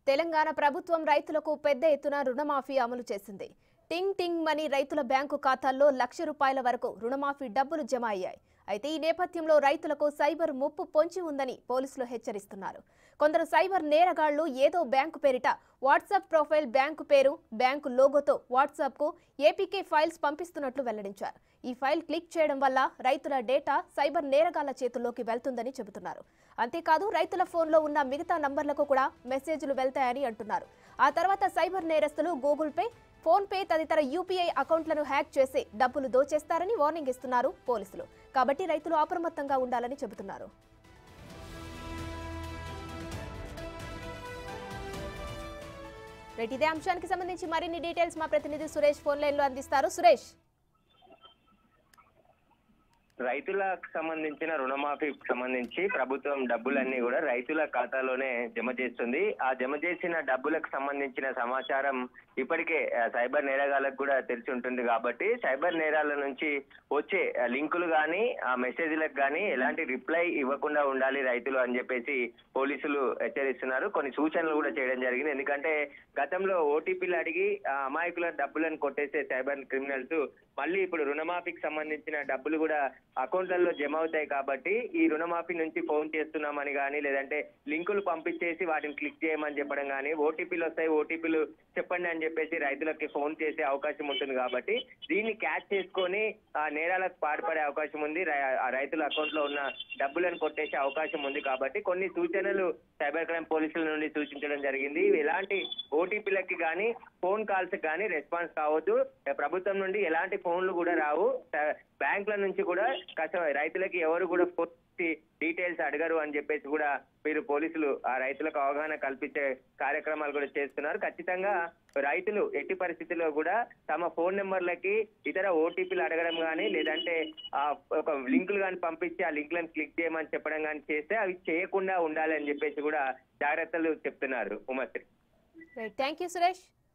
తెలంగాణ ప్రభుత్వం రైతులకు పెద్ద ఎత్తున రుణమాఫీ అమలు చేసింది టింగ్ టింగ్ మనీ రైతుల బ్యాంకు ఖాతాల్లో లక్ష రూపాయల వరకు రుణమాఫీ డబ్బులు జమ అయ్యాయి అయితే ఈ నేపథ్యంలో రైతులకు సైబర్ ముప్పు పొంచి ఉందని పోలీసులు హెచ్చరిస్తున్నారు కొందరు సైబర్ నేరగాళ్లు ఏదో బ్యాంకు పేరిట వాట్సాప్ ప్రొఫైల్ బ్యాంకు పేరు బ్యాంకు లోగోతో వాట్సాప్కు ఏపీకే ఫైల్స్ పంపిస్తున్నట్లు వెల్లడించారు ఈ ఫైల్ క్లిక్ చేయడం వల్ల రైతుల డేటా సైబర్ నేరగాళ్ల చేతుల్లోకి వెళ్తుందని చెబుతున్నారు అంతేకాదు రైతుల ఫోన్లో ఉన్న మిగతా నంబర్లకు కూడా మెసేజ్లు వెళ్తాయని అంటున్నారు ఆ తర్వాత సైబర్ నేరస్తులు గూగుల్ పే ఫోన్ పే తదితర యూపీఐ అకౌంట్లను హ్యాక్ చేసి డబ్బులు దోచేస్తారని వార్నింగ్ ఇస్తున్నారు పోలీసులు కాబట్టి రైతులు అప్రమత్తంగా ఉండాలని చెబుతున్నారు రైట్ ఇదే అంశానికి సంబంధించి మరిన్ని డీటెయిల్స్ మా ప్రతినిధి సురేష్ ఫోన్ లైన్ లో అందిస్తారు సురేష్ రైతులకు సంబంధించిన రుణమాఫీకి సంబంధించి ప్రభుత్వం డబ్బులన్నీ కూడా రైతుల ఖాతాలోనే జమ చేస్తుంది ఆ జమ చేసిన డబ్బులకు సంబంధించిన సమాచారం ఇప్పటికే ఆ, సైబర్ నేరగాళ్ళకు కూడా తెలిసి ఉంటుంది కాబట్టి సైబర్ నేరాల నుంచి వచ్చే ఆ, లింకులు కానీ ఆ మెసేజ్లకు కానీ ఎలాంటి రిప్లై ఇవ్వకుండా ఉండాలి రైతులు అని చెప్పేసి పోలీసులు హెచ్చరిస్తున్నారు కొన్ని సూచనలు కూడా చేయడం జరిగింది ఎందుకంటే గతంలో ఓటీపీలు అడిగి ఆ అమాయకుల డబ్బులను కొట్టేసే సైబర్ క్రిమినల్స్ మళ్ళీ ఇప్పుడు రుణమాఫీకి సంబంధించిన డబ్బులు కూడా అకౌంట్లలో జమ అవుతాయి కాబట్టి ఈ రుణమాఫీ నుంచి ఫోన్ చేస్తున్నామని కానీ లేదంటే లింకులు పంపించేసి వాటిని క్లిక్ చేయమని చెప్పడం కానీ ఓటీపీలు వస్తాయి ఓటీపీలు చెప్పండి అని చెప్పేసి రైతులకి ఫోన్ చేసే అవకాశం ఉంటుంది కాబట్టి దీన్ని క్యాచ్ చేసుకొని ఆ నేరాలకు పాల్పడే అవకాశం ఉంది రై- ఆ రైతుల అకౌంట్ లో ఉన్న డబ్బులను కొట్టేసే అవకాశం ఉంది కాబట్టి కొన్ని సూచనలు సైబర్ క్రైమ్ పోలీసుల నుండి సూచించడం జరిగింది ఇవి ఎలాంటి ఓటీపీలకి కానీ ఫోన్ కాల్స్ కానీ రెస్పాన్స్ కావద్దు ప్రభుత్వం నుండి ఎలాంటి ఫోన్లు కూడా రావు స- బ్యాంకుల నుంచి కూడా కష్ట రైతులకి ఎవరు కూడా ఫోన్ చేసి డీటెయిల్స్ అడగరు అని చెప్పేసి కూడా మీరు పోలీసులు ఆ రైతులకు అవగాహన కల్పించే కార్యక్రమాలు కూడా చేస్తున్నారు ఖచ్చితంగా రైతులు ఎట్టి పరిస్థితుల్లో కూడా తమ ఫోన్ నెంబర్లకి ఇతర ఓటీపీలు అడగడం కానీ లేదంటే ఆ ఒక లింకులు కానీ పంపించి ఆ లింక్లను క్లిక్ చేయమని చెప్పడం కానీ చేస్తే అవి చేయకుండా ఉండాలి అని చెప్పేసి కూడా జాగ్రత్తలు చెప్తున్నారు Umashri right thank you Suresh